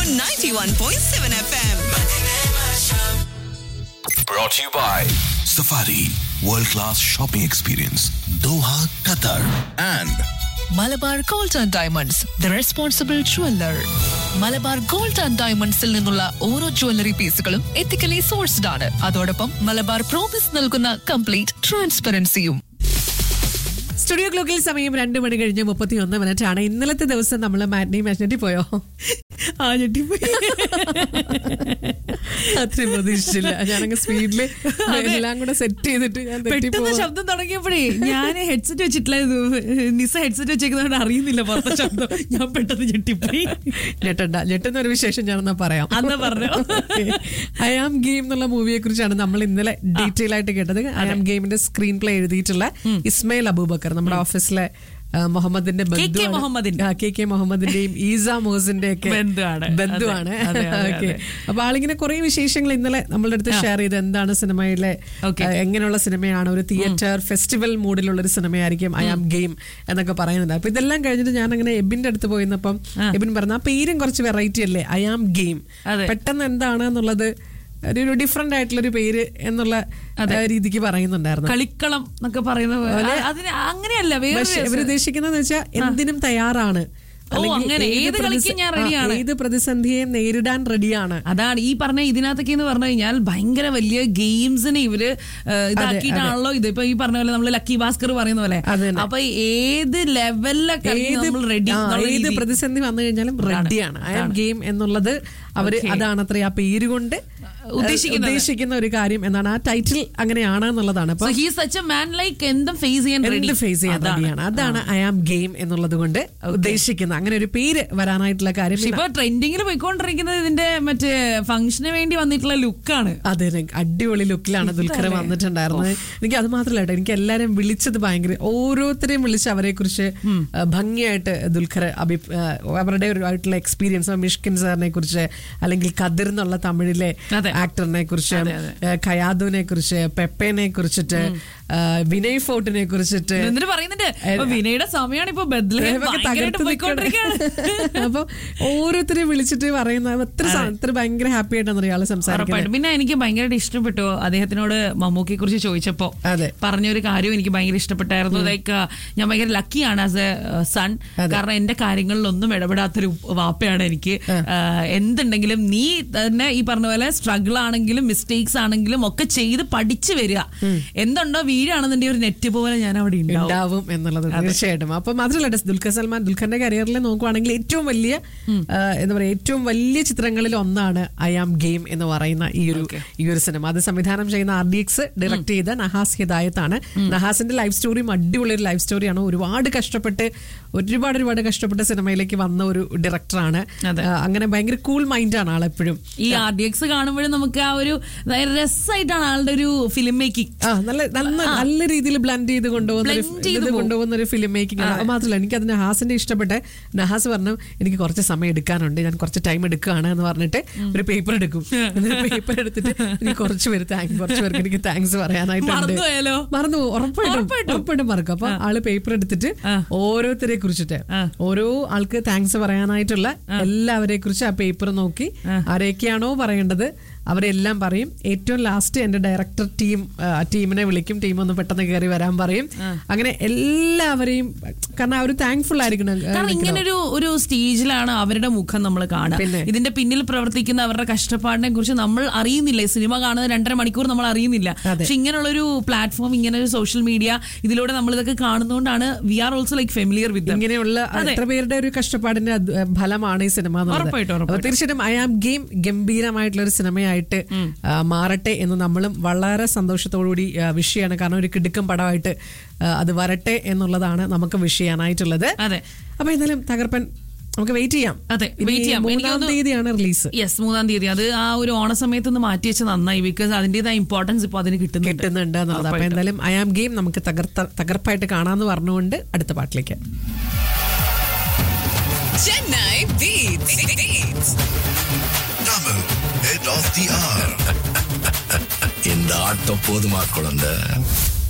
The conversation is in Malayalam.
on 91.7 FM. Brought to you by Safari World Class Shopping Experience Doha, Qatar and Malabar gold and diamonds the responsible jeweller Malabar gold and ഡയമണ്ട്സിൽ നിന്നുള്ള ഓരോ ജ്വല്ലറി പീസുകളും എത്തിക്കലി സോഴ്സ്ഡ് ആണ് അതോടൊപ്പം മലബാർ പ്രോമിസ് നൽകുന്ന കംപ്ലീറ്റ് ട്രാൻസ്പെറൻസിയും സ്റ്റുഡിയോ ക്ലോക്കിൽ സമയം രണ്ട് മണി കഴിഞ്ഞ് മുപ്പത്തി ഒന്ന് മിനിറ്റ് ആണ് ഇന്നലത്തെ ദിവസം നമ്മൾ മാറ്റിനി മാറ്റിനെറ്റി പോയോ ആ ഞെട്ടിപ്പോയി അത്രയും പ്രതീക്ഷിച്ചില്ല ഞാനങ്ങ് സ്പീഡില് എല്ലാം കൂടെ സെറ്റ് ചെയ്തിട്ട് ഞാൻ പെട്ടെന്ന് തെറ്റിപ്പോവാ. ശബ്ദം തുടങ്ങിയപ്പോഴേ ഞാൻ ഹെഡ്സെറ്റ് വെച്ചിട്ടില്ല ഇത് നിസ ഹെഡ്സെറ്റ് വെച്ചേക്കുന്നതുകൊണ്ട് അറിയുന്നില്ല പുറത്തെ ശബ്ദം ഞാൻ പെട്ടെന്ന് ഞെട്ടിപ്പോയി ഞെട്ടണ്ട ഞെട്ടുന്ന ഒരു വിശേഷം ഞാനെന്നാ പറയാം അന്നാ പറഞ്ഞോ. ഐ ആം ഗെയിം എന്നുള്ള മൂവിയെ കുറിച്ചാണ് നമ്മൾ ഇന്നലെ ഡീറ്റെയിൽ ആയിട്ട് കേട്ടത് ഐ ആം ഗെയിമിന്റെ സ്ക്രീൻ പ്ലേ എഴുതിയിട്ടുള്ള ഇസ്മയിൽ അബൂബക്കർ നമ്മുടെ ഓഫീസിലെ ആ, മുഹമ്മദിന്റെ ബന്ധുവാണ്. മുഹമ്മദിന്റെ. ആ, കെ കെ മുഹമ്മദിന്റെയും ഈസ മോസിന്റെ ഒക്കെ ബന്ധുവാണ്. ബന്ധുവാണ് അതെ, അതെ, ഓക്കെ അതെ. അപ്പൊ ആളിങ്ങനെ കുറെ വിശേഷങ്ങൾ ഇന്നലെ നമ്മളുടെ അടുത്ത് ഷെയർ ചെയ്ത് എന്താണ് സിനിമയിലെ Okay. ആ, എങ്ങനെയുള്ള സിനിമയാണ് ഒരു തിയേറ്റർ ഫെസ്റ്റിവൽ മൂഡിലുള്ള ഒരു സിനിമയായിരിക്കും ഐ ആം ഗെയിം എന്നൊക്കെ പറയുന്നുണ്ട് അപ്പൊ ഇതെല്ലാം കഴിഞ്ഞിട്ട് ഞാൻ അങ്ങനെ എബിന്റെ അടുത്ത് പോയിരുന്നപ്പം എബിൻ പറഞ്ഞു ആ പേരും കുറച്ച് വെറൈറ്റി അല്ലേ ഐ ആം ഗെയിം അതെ. പെട്ടെന്ന് എന്താണ് എന്നുള്ളത് ഒരു ഡിഫറെന്റ് ആയിട്ടുള്ള ഒരു പേര് എന്നുള്ള ആ, രീതിക്ക് പറയുന്നുണ്ടായിരുന്നു കളിക്കളം എന്നൊക്കെ പറയുന്ന പോലെ അതിന് അങ്ങനെയല്ല വേറെ പക്ഷെ ഇവർ ഉദ്ദേശിക്കുന്നത് വെച്ചാൽ എന്തിനും തയ്യാറാണ് അല്ലെങ്കിൽ അങ്ങനെ. ഏത് പ്രതിസ- കളിക്കും ഞാൻ ആ, റെഡിയാണ്. ഏത് പ്രതിസന്ധിയെയും നേരിടാൻ റെഡിയാണ് അതാണ് ഈ പറഞ്ഞ ഇതിനകത്തൊക്കെ എന്ന് പറഞ്ഞു കഴിഞ്ഞാൽ ഭയങ്കര വലിയ ഗെയിംസിനെ ഇവര് ഏഹ്, ഇതാക്കിയിട്ടാണല്ലോ ഇത് ഇപ്പൊ ഈ പറഞ്ഞ പോലെ നമ്മള് ലക്കി ഭാസ്കർ പറയുന്ന പോലെ അത് തന്നെ. അപ്പൊ ഏത് ലെവലിലൊക്കെ ഏത് നമ്മൾ റെഡി ആ, ഏത് പ്രതിസന്ധി വന്നു കഴിഞ്ഞാലും റെഡിയാണ് ഐ ആം ഗെയിം എന്നുള്ളത് അവര് അതാണ് അത്ര ആ പേര് കൊണ്ട് ഉദ്ദേശിക്കുന്നത്. ഉദ്ദേശിക്കുന്ന ഒരു കാര്യം എന്നാണ് ആ ടൈറ്റിൽ അങ്ങനെയാണ് എന്നുള്ളതാണ് അപ്പൊ he such a man like എന്തും ഫേസ് ചെയ്യാൻ റെഡി എന്ത് ഫേസ് ചെയ്യാൻ റെഡിയാണ് അതാണ് ഐ ആം ഗെയിം എന്നുള്ളത് കൊണ്ട് ഉദ്ദേശിക്കുന്നത് അങ്ങനെ ഒരു പേര് വരാനായിട്ടുള്ള കാര്യം പക്ഷെ ഇപ്പൊ ട്രെൻഡിങ്ങിൽ പോയിക്കൊണ്ടിരിക്കുന്നത് ഇതിന്റെ മറ്റേ ഫംഗ്ഷന് വേണ്ടി വന്നിട്ടുള്ള ലുക്കാണ് അതെ നെ- അടിപൊളി ലുക്കിലാണ് ദുൽഖർ വന്നിട്ടുണ്ടായിരുന്നത് എനിക്ക് അത് മാത്രമല്ല കേട്ടോ എനിക്ക് എല്ലാരും വിളിച്ചത് ഭയങ്കര ഓരോരുത്തരെയും വിളിച്ച് അവരെ കുറിച്ച് ഭംഗിയായിട്ട് ദുൽഖർ അഭി ആ, അവരുടെ ഒരു ആയിട്ടുള്ള എക്സ്പീരിയൻസ് മിഷ്കിൻ സാറിനെ കുറിച്ച് അല്ലെങ്കിൽ കതിർ എന്നുള്ള തമിഴിലെ അതെ. ആക്ടറിനെ കുറിച്ച് അതെ, അതെ. ആ, ഖയാദുവിനെ കുറിച്ച് പെപ്പേനെ കുറിച്ചിട്ട് ആ, വിനയ് ഫോർട്ടിനെ കുറിച്ചിട്ട് എന്നിട്ട് പറയുന്നുണ്ട് ഇപ്പൊ വിനയുടെ സമയമാണ് ഇപ്പൊ ബദ്ലഹേം ഇവരൊക്കെ ഭയങ്കരമായിട്ട് തകർത്ത് പോയിക്കൊണ്ടിരിക്കുകയാണ് നിൽക്കുകയാണ്. അപ്പൊ ഓരോരുത്തരെയും വിളിച്ചിട്ട് പറയുന്ന അത്ര സ- അത്ര ഭയങ്കര ഹാപ്പി ആയിട്ടാണ് ഇയാള് സംസാരിക്കുന്നത് ഉറപ്പായിട്ടും പിന്നെ എനിക്ക് ഭയങ്കരമായിട്ട് ഇഷ്ടപ്പെട്ടു അദ്ദേഹത്തിനോട് മമ്മൂക്കിയെ കുറിച്ച് ചോദിച്ചപ്പോ അതെ. പറഞ്ഞൊരു കാര്യം എനിക്ക് ഭയങ്കര ഇഷ്ടപ്പെട്ടായിരുന്നു ലൈക്ക് ഞാൻ ഭയങ്കര ലക്കിയാണ് ആസ് എ സൺ കാരണം എന്റെ കാര്യങ്ങളിലൊന്നും ഇടപെടാത്തൊരു വാപ്പയാണ് എനിക്ക് ആഹ് എന്തുണ്ടെങ്കിലും നീ തന്നെ ഈ പറഞ്ഞ പോലെ സ്ട്രഗിൾ ആണെങ്കിലും മിസ്റ്റേക്സ് ആണെങ്കിലും ഒക്കെ ചെയ്ത് പഠിച്ചു വരിക എന്തുണ്ടോ വീഴാണെന്നുണ്ടെങ്കിൽ ഒരു നെറ്റ് പോലെ ഞാൻ അവിടെ ഉണ്ടാവും ഉണ്ടാവും എന്നുള്ളത് തീർച്ചയായിട്ടും അപ്പൊ മാത്രമല്ല ടെ- ദുൽഖർ സൽമാൻ ദുൽഖറിന്റെ കരിയറിൽ നോക്കുവാണെങ്കിൽ ഏറ്റവും വലിയ ആ, എന്താ പറയാ ഏറ്റവും വലിയ ചിത്രങ്ങളിൽ ഒന്നാണ് ഐ ആം ഗെയിം എന്ന് പറയുന്ന ഈ ഒരു ഈ ഒരു സിനിമ അത് സംവിധാനം ചെയ്യുന്ന ആർ ഡി എക്സ് ഡയറക്ട് ചെയ്ത നഹാസ് ഹിദായത്താണ് നഹാസിന്റെ ലൈഫ് സ്റ്റോറിയും അടിപൊളി ഒരു ലൈഫ് സ്റ്റോറിയാണ് ഒരുപാട് കഷ്ടപ്പെട്ട് ഒരുപാട് ഒരുപാട് കഷ്ടപ്പെട്ട് സിനിമയിലേക്ക് വന്ന ഒരു ഡയറക്ടറാണ് അതെ. അങ്ങനെ ഭയങ്കര കൂൾ മൈൻഡാണ് ആളെപ്പോഴും ഈ ആർ ഡി എക്സ് കാണുമ്പോഴും നമുക്ക് ആ ഒരു അതായത് രസമായിട്ടാണ് ആളുടെ ഒരു ഫിലിം മേക്കിംഗ് ആ നല്ല നല്ല നല്ല രീതിയിൽ ബ്ലൻഡ് ചെയ്ത് കൊണ്ടുപോകുന്ന ഒരു- Blend ചെയ്ത് ഇത് പോകും. കൊണ്ടുപോകുന്ന ഒരു ഫിലിം മേക്കിംഗ് ആണ് അത് മാത്രമല്ല എനിക്ക് അതിന് നഹാസിന്റെ ഇഷ്ടപ്പെട്ട നഹാസ് പറഞ്ഞു എനിക്ക് കുറച്ച് സമയം എടുക്കാനുണ്ട് ഞാൻ കുറച്ച് ടൈം എടുക്കുകയാണ് എന്ന് പറഞ്ഞിട്ട് ഒരു പേപ്പർ എടുക്കും പേപ്പർ എടുത്തിട്ട് എനിക്ക് കുറച്ച് പേര് താങ്ക് കുറച്ച് പേർക്ക് എനിക്ക് താങ്ക്സ് പറയാനായിട്ടുണ്ട് മറന്നുപോയാലോ? മറന്നു പോകും. ഉറപ്പായിട്ടും ഉറപ്പായിട്ടും. ഉറപ്പായിട്ടും മറക്കും അപ്പൊ ആള് പേപ്പർ എടുത്തിട്ട് ഓരോരുത്തരെ കുറിച്ചിട്ട് ആ. ഓരോ ആൾക്ക് താങ്ക്സ് പറയാനായിട്ടുള്ള എല്ലാവരെ കുറിച്ച് ആ പേപ്പർ നോക്കി ആരെയൊക്കെയാണോ പറയേണ്ടത് അവരെല്ലാം പറയും ഏറ്റവും ലാസ്റ്റ് എന്റെ ഡയറക്ടർ ടീം ആ, ടീമിനെ വിളിക്കും ടീം ഒന്ന് പെട്ടെന്ന് കയറി വരാൻ പറയും അങ്ങനെ എല്ലാവരെയും കാരണം അവർ താങ്ക്ഫുൾ ആയിരിക്കണം കാരണം ഇങ്ങനെ ഒരു ഒരു സ്റ്റേജിലാണ് അവരുടെ മുഖം നമ്മൾ കാണുക പിന്നെ. ഇതിന്റെ പിന്നിൽ പ്രവർത്തിക്കുന്ന അവരുടെ കഷ്ടപ്പാടിനെ കുറിച്ച് നമ്മൾ അറിയുന്നില്ല ഈ സിനിമ കാണുന്ന രണ്ടര മണിക്കൂർ നമ്മൾ അറിയുന്നില്ല അതെ. പക്ഷെ ഇങ്ങനെയുള്ള ഒരു പ്ലാറ്റ്ഫോം ഇങ്ങനെ ഒരു സോഷ്യൽ മീഡിയ ഇതിലൂടെ നമ്മൾ ഇതൊക്കെ കാണുന്നതുകൊണ്ടാണ് we are also like familiar with ഇങ്ങനെയുള്ള എത്ര പേരുടെ ഒരു കഷ്ടപ്പാടിന്റെ അത് ഫലമാണ് ഈ സിനിമ എന്നുള്ളത്. ഉറപ്പായിട്ടും, അപ്പൊ ഉറപ്പായിട്ടും. തീർച്ചയായിട്ടും ഐ ആം ഗെയിം ഗംഭീരമായിട്ടുള്ള ഒരു സിനിമയായിട്ട് ആ, മാറട്ടെ എന്ന് നമ്മളും വളരെ സന്തോഷത്തോടുകൂടി വിഷ് ചെയ്യാണ് കാരണം ഒരു കിടുക്കം പടമായിട്ട് ആ, അത് വരട്ടെ എന്നുള്ളതാണ് നമുക്ക് വിഷ് ചെയ്യാനായിട്ടുള്ളത് അതെ. അപ്പൊ എന്തായാലും തകർപ്പൻ നമുക്ക് വെയിറ്റ് ചെയ്യാം അതെ, ഇനി wait ചെയ്യാം. എനിക്ക് മൂന്നാം തോന്നുന്നു- തീയതിയാണ് റിലീസ് യെസ് മൂന്നാം തീയതി അത് ആ ഒരു ഓണ സമയത്ത് ഒന്ന് മാറ്റി വെച്ച് നന്നായി ബിക്കോസ് അതിന്റേതായ ഇമ്പോർട്ടൻസ് ഇപ്പൊ അതിന് കിട്ടുന്നുണ്ട് കിട്ടുന്നുണ്ട് എന്നുള്ളത് അപ്പൊ എന്തായാലും ഐ ആം ഗെയിം നമുക്ക് തകർത്ത തകർപ്പായിട്ട് കാണാന്ന് പറഞ്ഞുകൊണ്ട് അടുത്ത പാട്ടിലേക്ക് Chennai Beats. Beats. Tamil Head of the Hour இந்த ஆட்டம் போதுமா குழந்தை